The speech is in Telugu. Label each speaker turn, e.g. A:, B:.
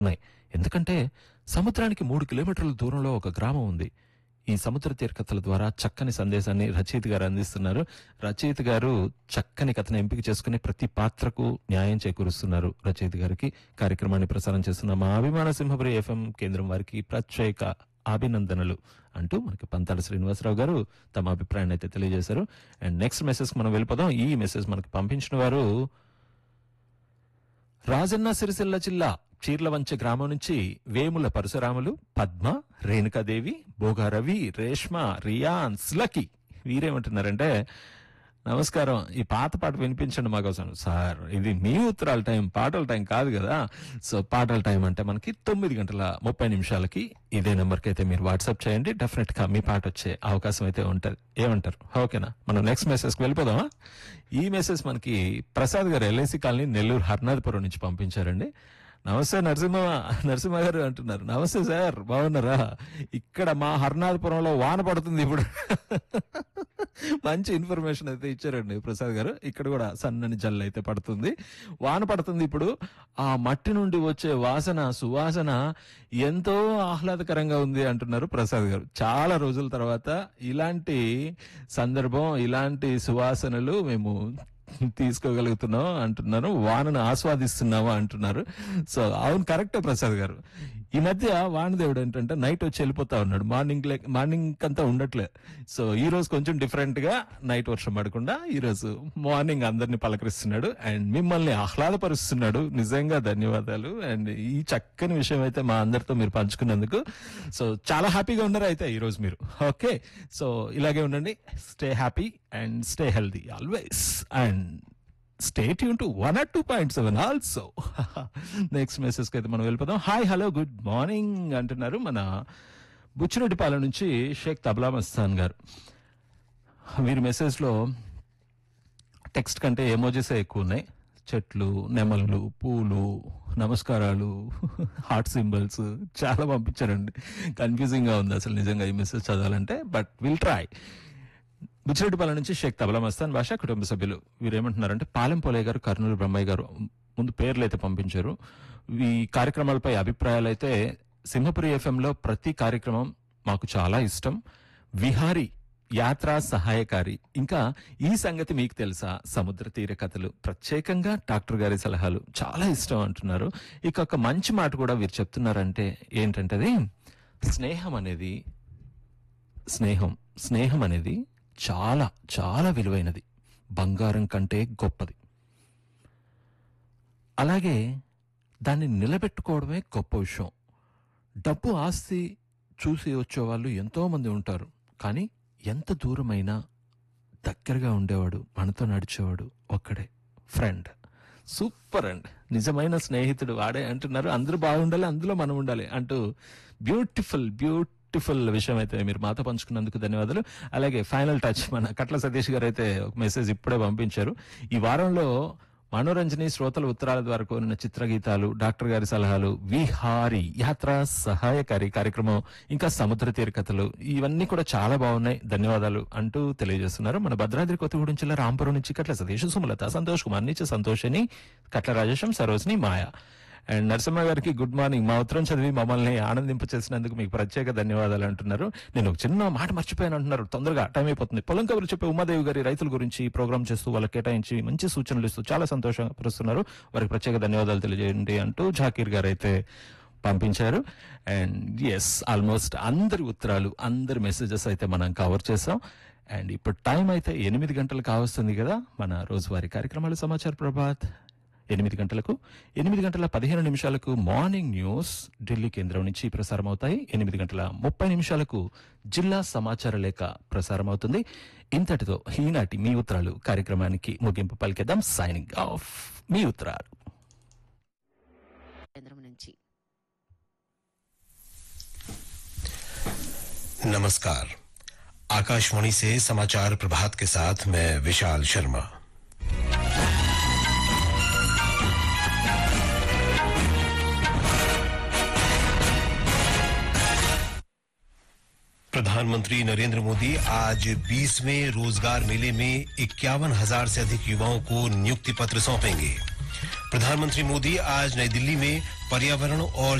A: ఉన్నాయి ఎందుకంటే సముద్రానికి మూడు కిలోమీటర్ల దూరంలో ఒక గ్రామం ఉంది ఈ సముద్ర తీరకథల ద్వారా చక్కని సందేశాన్ని రచయిత గారు అందిస్తున్నారు రచయిత గారు చక్కని కథను ఎంపిక చేసుకుని ప్రతి పాత్రకు న్యాయం చేకూరుస్తున్నారు రచయిత గారికి కార్యక్రమాన్ని ప్రసారం చేస్తున్న మా అభిమాన సింహపురి ఎఫ్ఎం కేంద్రం వారికి ప్రత్యేక అభినందనలు అంటూ మనకి పంతాల శ్రీనివాసరావు గారు తమ అభిప్రాయాన్ని అయితే తెలియజేశారు అండ్ నెక్స్ట్ మెసేజ్ మనం వెళ్ళిపోదాం ఈ మెసేజ్ మనకి పంపించిన వారు రాజన్న సిరిసిల్ల జిల్లా చీర్లవంచ గ్రామం నుంచి వేముల పరశురాములు పద్మ రేణుకాదేవి భోగారవి రేష్మ రియాన్ స్లకి వీరేమంటున్నారంటే నమస్కారం ఈ పాత పాట వినిపించండి మా కోసం సార్ ఇది మీ ఉత్తరాల టైం పాటల టైం కాదు కదా సో పాటల టైం అంటే మనకి తొమ్మిది గంటల ముప్పై నిమిషాలకి ఇదే నెంబర్కి అయితే మీరు వాట్సాప్ చేయండి డెఫినెట్ గా మీ పాట వచ్చే అవకాశం అయితే ఉంటది ఏమంటారు ఓకేనా మనం నెక్స్ట్ మెసేజ్ కి వెళ్ళిపోదామా ఈ మెసేజ్ మనకి ప్రసాద్ గారు ఎల్ఐసి కాలనీ నెల్లూరు హర్నాథపురం నుంచి పంపించారండి నమస్తే నరసింహ నరసింహ గారు అంటున్నారు నమస్తే సార్ బాగున్నారా ఇక్కడ మా హర్నాథపురంలో వాన పడుతుంది ఇప్పుడు మంచి ఇన్ఫర్మేషన్ అయితే ఇచ్చారండి ప్రసాద్ గారు ఇక్కడ కూడా సన్నని జల్లు అయితే పడుతుంది వాన పడుతుంది ఇప్పుడు ఆ మట్టి నుండి వచ్చే వాసన సువాసన ఎంతో ఆహ్లాదకరంగా ఉంది అంటున్నారు ప్రసాద్ గారు చాలా రోజుల తర్వాత ఇలాంటి సందర్భం ఇలాంటి సువాసనలు మేము తీసుకోగలుగుతున్నాం అంటున్నారు వానను ఆస్వాదిస్తున్నాము అంటున్నారు సో అవును కరెక్టే ప్రసాద్ గారు ఈ మధ్య వానదేవుడు ఏంటంటే నైట్ వచ్చి వెళ్ళిపోతా ఉన్నాడు మార్నింగ్ మార్నింగ్ అంతా ఉండట్లే సో ఈ రోజు కొంచెం డిఫరెంట్ గా నైట్ వర్షం పడకుండా ఈ రోజు మార్నింగ్ అందరిని పలకరిస్తున్నాడు అండ్ మిమ్మల్ని ఆహ్లాదపరుస్తున్నాడు నిజంగా ధన్యవాదాలు అండ్ ఈ చక్కని విషయం అయితే మా అందరితో మీరు పంచుకున్నందుకు సో చాలా హ్యాపీగా ఉన్నారు అయితే ఈ రోజు మీరు ఓకే సో ఇలాగే ఉండండి stay happy and stay healthy always and stay tune to one or two point seven also next message కి అయితే మనం వెళ్ళిపోదాం హాయ్ హలో గుడ్ మార్నింగ్ అంటున్నారు మన బుచ్చిరెడ్డిపాలెం నుంచి షేక్ తబలా మస్తాన్ గారు వీరి మెసేజ్ లో టెక్స్ట్ కంటే ఎమోజీసే ఎక్కువ ఉన్నాయి చెట్లు నెమళ్ళు పూలు నమస్కారాలు హార్ట్ సింబల్స్ చాలా పంపించారండి కన్ఫ్యూజింగ్ గా ఉంది అసలు నిజంగా ఈ మెసేజ్ చదవాలంటే బట్ విల్ ట్రై బుచ్చిరెడ్డిపాలెం నుంచి షేక్ తబలా మస్తాన్ భాష కుటుంబ సభ్యులు వీరు ఏమంటున్నారంటే పాలెం పోలే గారు కర్నూలు బ్రహ్మయ్య గారు ముందు పేర్లు అయితే పంపించారు ఈ కార్యక్రమాలపై అభిప్రాయాలు అయితే సింహపురి FM లో ప్రతి కార్యక్రమం మాకు చాలా ఇష్టం విహారీ యాత్రా సహాయకారి ఇంకా ఈ సంగతి మీకు తెలుసా సముద్ర తీర కథలు ప్రత్యేకంగా డాక్టర్ గారి సలహాలు చాలా ఇష్టం అంటున్నారు ఇక ఒక మంచి మాట కూడా వీరు చెప్తున్నారంటే ఏంటంటే అది స్నేహం అనేది స్నేహం స్నేహం అనేది చాలా చాలా విలువైనది బంగారం కంటే గొప్పది అలాగే దాన్ని నిలబెట్టుకోవడమే గొప్ప విషయం డబ్బు ఆస్తి చూసి వచ్చేవాళ్ళు ఎంతో మంది ఉంటారు కానీ ఎంత దూరమైనా దగ్గరగా ఉండేవాడు మనతో నడిచేవాడు ఒక్కడే ఫ్రెండ్ సూపర్ అండ్ నిజమైన స్నేహితుడు వాడే అంటున్నారు అందరూ బాగుండాలి అందులో మనం ఉండాలి అంటూ బ్యూటిఫుల్ బ్యూటిఫుల్ విషయం అయితే మీరు మాతో పంచుకున్నందుకు ధన్యవాదాలు అలాగే ఫైనల్ టచ్ మన కట్ల సతీష్ గారు అయితే ఒక మెసేజ్ ఇప్పుడే పంపించారు ఈ వారంలో మనోరంజని శ్రోతల ఉత్తరాల ద్వారా కోరిన చిత్రగీతాలు డాక్టర్ గారి సలహాలు విహారీ యాత్ర సహాయకారి కార్యక్రమం ఇంకా సముద్ర తీర కథలు ఇవన్నీ కూడా చాలా బాగున్నాయి ధన్యవాదాలు అంటూ తెలియజేస్తున్నారు మన భద్రాద్రి కొత్తగూడెం జిల్లా రాంపురం నుంచి కట్ల సతీష్ సుమలత సంతోష్ కుమార్ నుంచి సంతోషిని కట్ల రాజేశం సరోజిని మాయ అండ్ నరసింహ గారికి గుడ్ మార్నింగ్ మా ఉత్తరం చదివి మమ్మల్ని ఆనందింప చేసినందుకు మీకు ప్రత్యేక ధన్యవాదాలు అంటున్నారు నేను ఒక చిన్న మాట మర్చిపోయాను అంటున్నారు తొందరగా టైం అయిపోతుంది పొలం కబురు చెప్పే ఉమాదేవి గారి రైతుల గురించి ప్రోగ్రామ్ చేస్తూ వాళ్ళకి కేటాయించి మంచి సూచనలు ఇస్తూ చాలా సంతోషపరుస్తున్నారు వారికి ప్రత్యేక ధన్యవాదాలు తెలియజేయండి అంటూ జాకీర్ గారు అయితే పంపించారు అండ్ ఎస్ ఆల్మోస్ట్ అందరి ఉత్తరాలు అందరి మెసేజెస్ అయితే మనం కవర్ చేసాం అండ్ ఇప్పుడు టైం అయితే ఎనిమిది గంటలు కావస్తుంది కదా మన రోజువారీ కార్యక్రమాలు సమాచార ప్రభాత్ ఎనిమిది గంటలకు ఎనిమిది గంటల పదిహేను నిమిషాలకు మార్నింగ్ న్యూస్ ఢిల్లీ కేంద్రం నుంచి ప్రసారం అవుతాయి ఎనిమిది గంటల ముప్పై నిమిషాలకు జిల్లా సమాచార లేఖ ప్రసారం అవుతుంది ఇంతటితో ఈనాటి మీ ఉత్తరాలు కార్యక్రమానికి ముగింపు పలికేద్దాం సైనింగ్ ఆఫ్ మీ ఉత్తరాలు
B: కేంద్రం నుంచి
C: नमस्कार आकाशवाणी से समाचार प्रभात के साथ मैं विशाल शर्मा प्रधानमंत्री नरेंद्र मोदी आज 20वें रोजगार मेले में इक्यावन हजार से अधिक युवाओं को नियुक्ति पत्र सौंपेंगे प्रधानमंत्री मोदी आज नई दिल्ली में पर्यावरण और